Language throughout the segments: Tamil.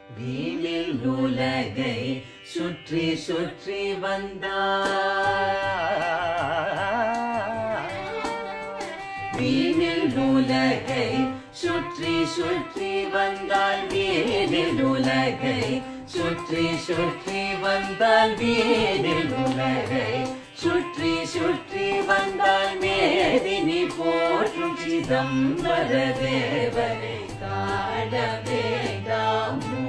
வீணில் உலகை சுற்றி சுற்றி வந்தார் வீணில் உலகை சுற்றி சுற்றி வந்தால் வீணில் உலகை சுற்றி சுற்றி வந்தால் வீணில் உலகை சுற்றி சுற்றி வந்தால் மேதினி போற்றும் சிதம்பர தேவனை காண வேண்டாமோ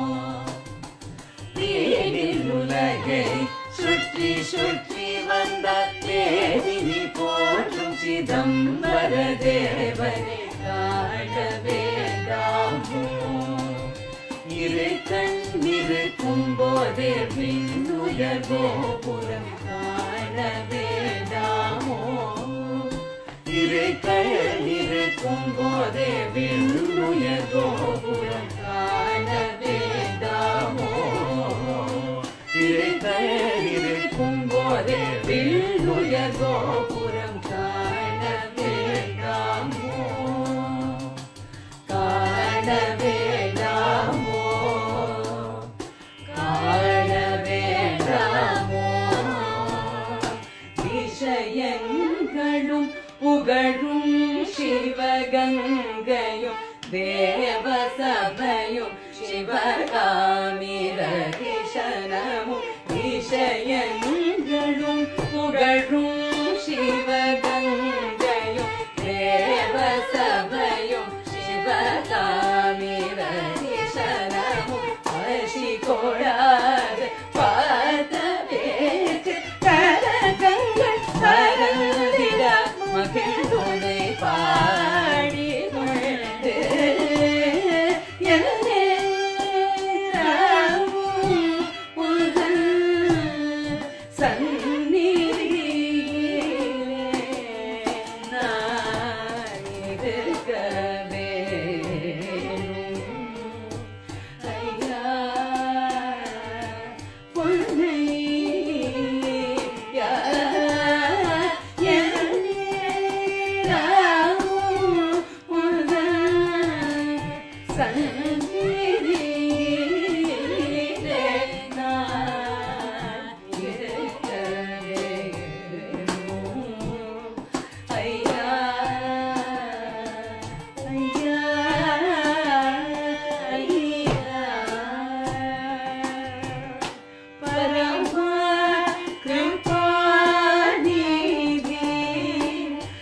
வீணில் உலகை சுற்றி சுற்றி வந்தால் மேதினி போற்றும் சிதம்பர தேவனை காண வேண்டாமோ இரு கண்ணிருக்கும் போதே விண்ணுயர் கோபுரம் காண வேண்டாமோ இரு கண்ணிருக்கும் போதே விண்ணுயர் கோபுரம் காண வேண்டாமோ இரு கண்ணிருக்கும் போதே விண்ணுயர் கோபுரம் காண வேண்டாமோ காண வேண்டாமோ காண வேண்டாமோ விஷயங்களும் புகழும் சிவகங்கையும் தேவசபையும் சிவகாமிரகிஷனமும் விஷயங்களும் புகழும் சிவகங்கையும் தேவசபையும் சிவகாமிரகிஷனமும் பசி கொடாது பார்த்தவேற்கு கரகங்கள் பரந்திட மகிழ்ந்துனை பாடி கொண்டு என்னேரமும் உங்கள் சந்நிதியிலே நான் இருக்க வேணும். ஐயா, பொன்னையா, என்னேரமும் உங்கள் சந்நிதியிலே நான் இருக்க வேணும். ஐயா, ஐயா, ஐயா. பரமா கிருபாநிதி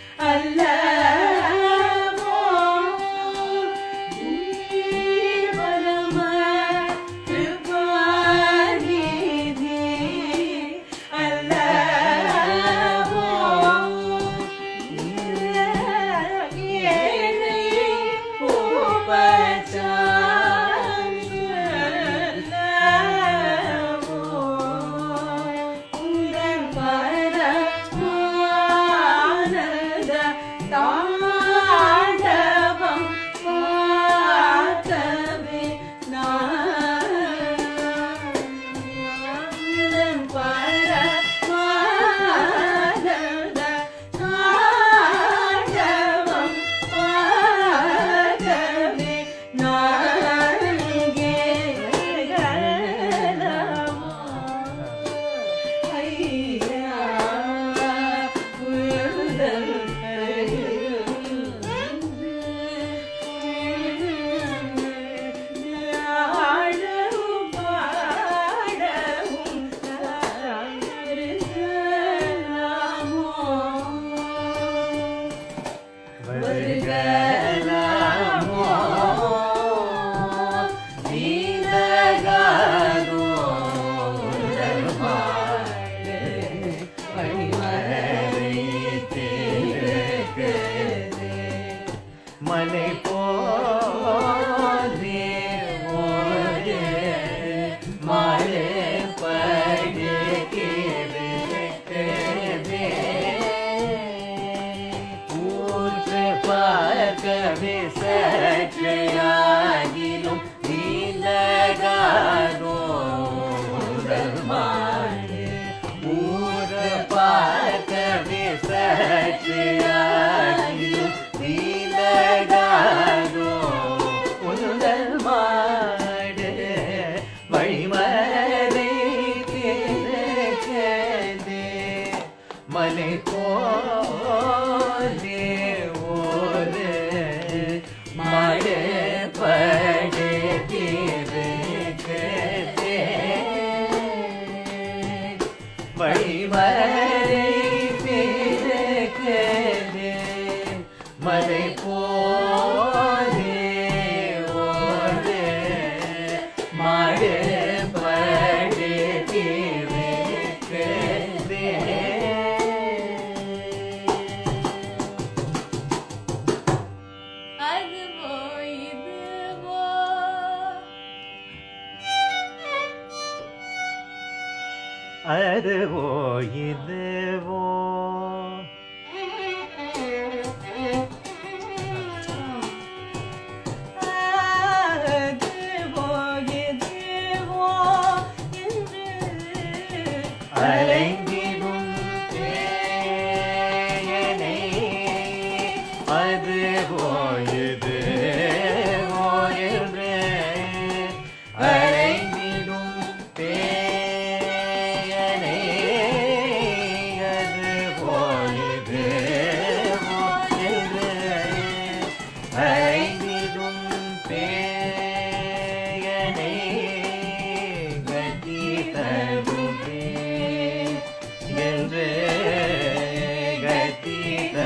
அல்லவோ ஜீவ அதுவோ இதுவோ அதுவோ இதுவோ என்று அலைந்திடும் தேயனை அதுவோ இதுவோ என்று அலைந்திடும் தேயனை அதுவோ இதுவோ என்று அலைந்திடும் பேயனை கட்டி தருவே என்று கட்டி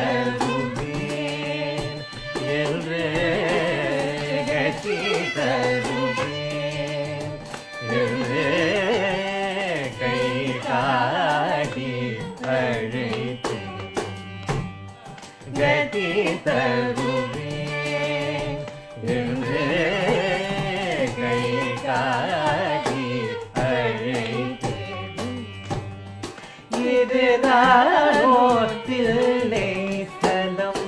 தருவேன் என்று கட்டி தருவேன் என்று கை காட்டி அழைத்தேன் கதி தருவேன் என்று கை காட்டி அழைத்தேன் இதுதானோ தில்லை ஸ்தலம்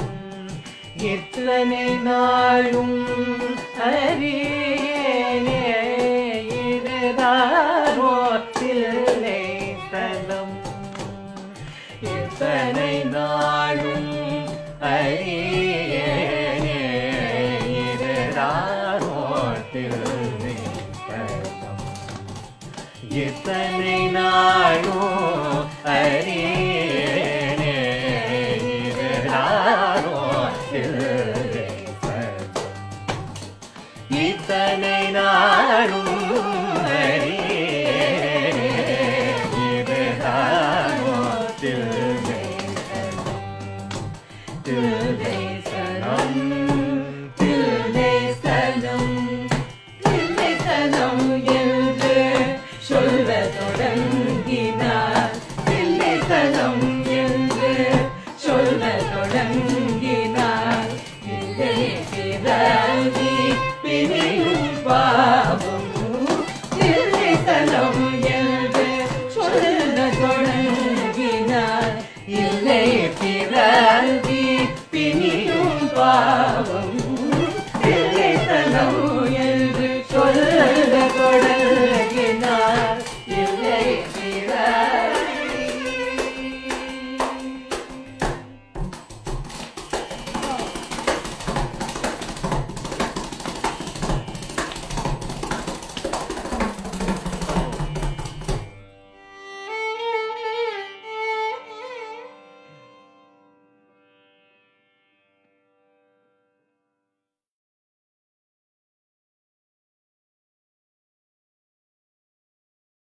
இத்தனை நாளும் அறியேனே இதுதானோ தில்லை ஸ்தலம் இத்தனை நாளும் அறியேனே இதுதானோ தில்லை ஸ்தலம் இத்தனை நாளும் அறியேனே இதுதானோ தில்லை ஸ்தலம். இத்தனை நாளும் அறியேனே இதுதானோ தில்லை ஸ்தலம். தில்லை ஸ்தலம், தில்லை ஸ்தலம், தில்லை ஸ்தலம்